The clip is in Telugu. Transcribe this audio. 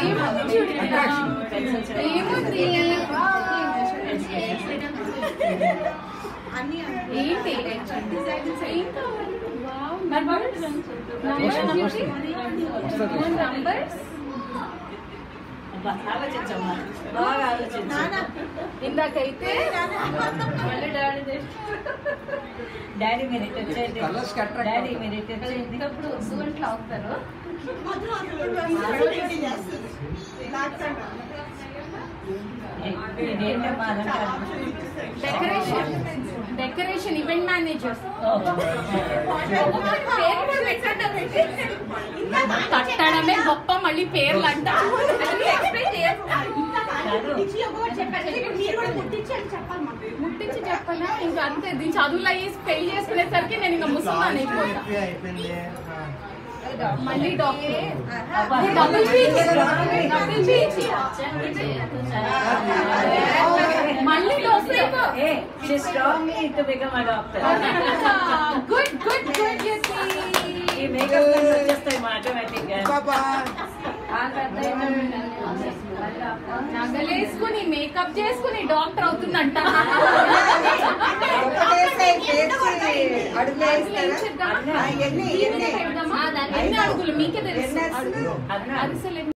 ఏముంది ఏముంది ఏంటి నంబర్స్ ఆలోచించమ్మా బాగా ఆలోచించు ఇందాకైతే మళ్ళీ డాడీ డాడీ మీరు ఇటు వచ్చేయండి Colours కి attract డాడీ అవుతారు. మీరు ఇటు వచ్చేయండి ఇంకప్పుడు వద్దు అంటే అవుతారు ఇదేంటమ్మా అలంకారం డెకరేషన్ డెకరేషన్ ఈవెంట్ మేనేజర్ ఓహో. కట్టడమే గొప్ప మళ్ళీ పేర్లు అంట ముట్టించి చెప్పనా ఇంకా అంతే దీని చదువులు అయ్యేసి పెళ్లి చేసుకునేసరికి నేను ఇంకా ముసల్మాన్ అయిపోతా అయిపోయింది మళ్ళీ doctor double peach double peach మళ్ళీ డాక్టర్ ఏ she strongly to become a doctor. Good good good ఈ మేకప్ వచ్చేస్తాయి మా ఆటోమేటిక్ గా పాపా నగలేసుకుని మేకప్ చేసుకుని డాక్టర్ అవుతుందంట ఎన్ని ఎన్ని ఎన్ని అడుగులు మీకే తెలుసు ఎన్ని అడుగులు? అరిసెలు